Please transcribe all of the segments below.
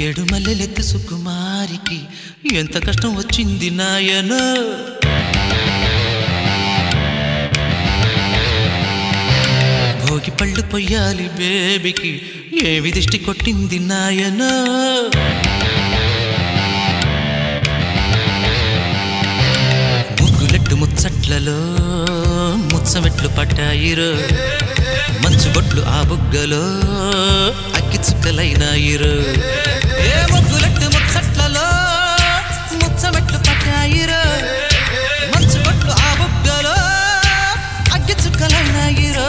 ఏడు మల్లెలెత్తి సుకుమారికి ఎంత కష్టం వచ్చింది నాయనో భోగి పళ్ళు పొయ్యాలి బేబీకి ఏ విదిష్టి కొట్టింది నాయనో ముగ్గులెట్టు ముచ్చట్లలో ముచ్చమెట్లు పట్టాయిరో మంచు బొట్లు ఆ బుగ్గలో అగ్గి చుక్కలైనాయిరో ఏ ముగ్గులెట్టు ముచ్చట్లలో ముచ్చమెట్లు పట్టాయిరో మంచు బొట్లు ఆ బుగ్గలో అగ్గి చుక్కలైనాయిరో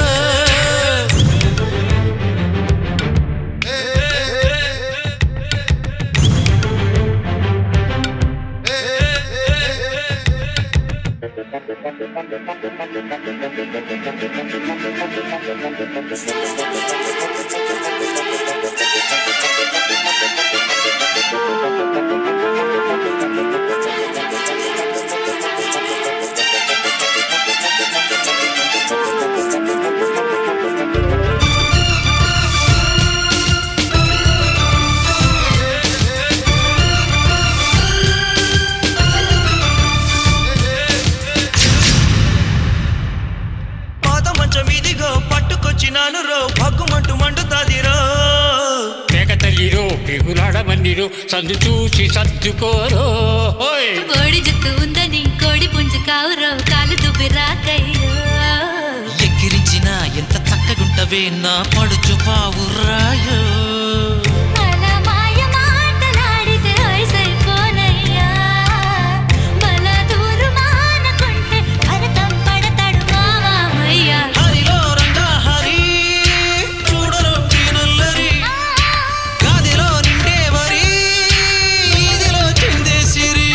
పాత మంచం ఇదిగో పట్టుకొచ్చినాను రో భగ్గుమంటూ మండుతాదిరో పేక తల్లిరో పెగులాడ మందిరో సందు చూసి సర్దుకోరో హోయ్ కోడి జుట్టు ఉందని కోడి పుంజు కావురో కాలు దుబ్బి రాకయ్యో ఎక్కిరించిన ఎంత చక్కగుంటవే నా పడుచు పావురాయో అలా మాయ మాటలాడితే వయసైపోనయ్యా బల దూరు మానకుంటే భరతం పడతాడు మామయ్య హరిలో రంగా హరి చూడరు దీనుల్లరి గాదిలో నిండే వరి ఈదిలో చిందేసిరి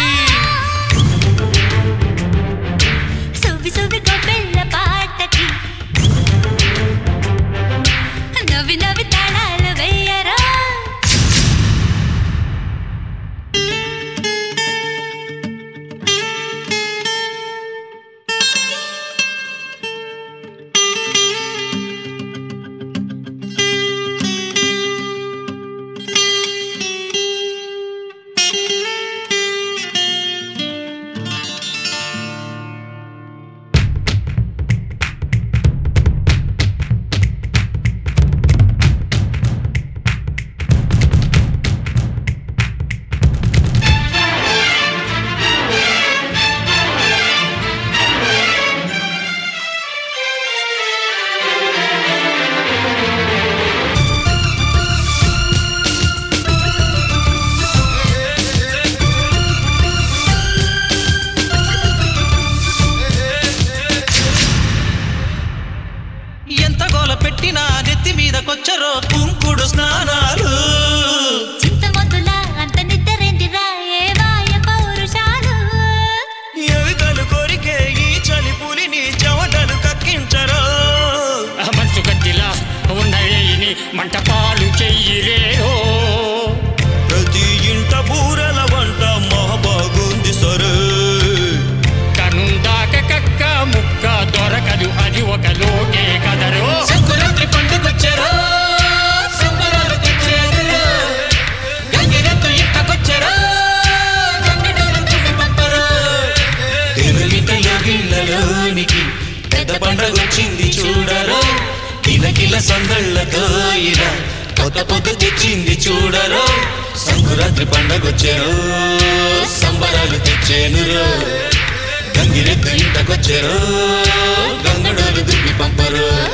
సువ్వి సువ్వి గొబ్బెళ్ళ పాటకి నవ్వి నవ్వి తాళాలు వెయ్యరా ఎంత గోల పెట్టినా నెత్తి మీదకొచ్చరో కుంకుడు స్నానాలు చిత్తమొద్దులా అంత నిద్రేందిరా ఏ వాయ పౌరుషాలు ఎవికలు కోరికే ఈ చలి పులిని చెవటలు కక్కించరో మనసు గడ్డిలా ఉన్న వేయిని మంట పాలు చెయ్యిరేరో ప్రతి ఇంట బూరెల వంట మహాబాగుంది సరే కనుందాక కక్క ముక్క దొరకదు అది ఒక లోకే కదరో సంకురాత్రి పండుగొచ్చరో సంబరాలు తెచ్చేదిరో గంగిరెద్దు ఇంటకొచ్చరో గంగిడోలు చుట్టి పంపరో తెలుగింటలో గిళ్ళలోనికి పెద్ద పండగొచ్చింది చూడరో కిలకిల సందళ్ళతో ఇలా కొత్త పొద్దు తెచ్చింది చూడరో సంకురాత్రి పండగొచ్చారో సంబరాలు తెచ్చేనురో గంగిరెద్దు ఇంటకొచ్చారో గంగడోలు దుబ్బి పంపరో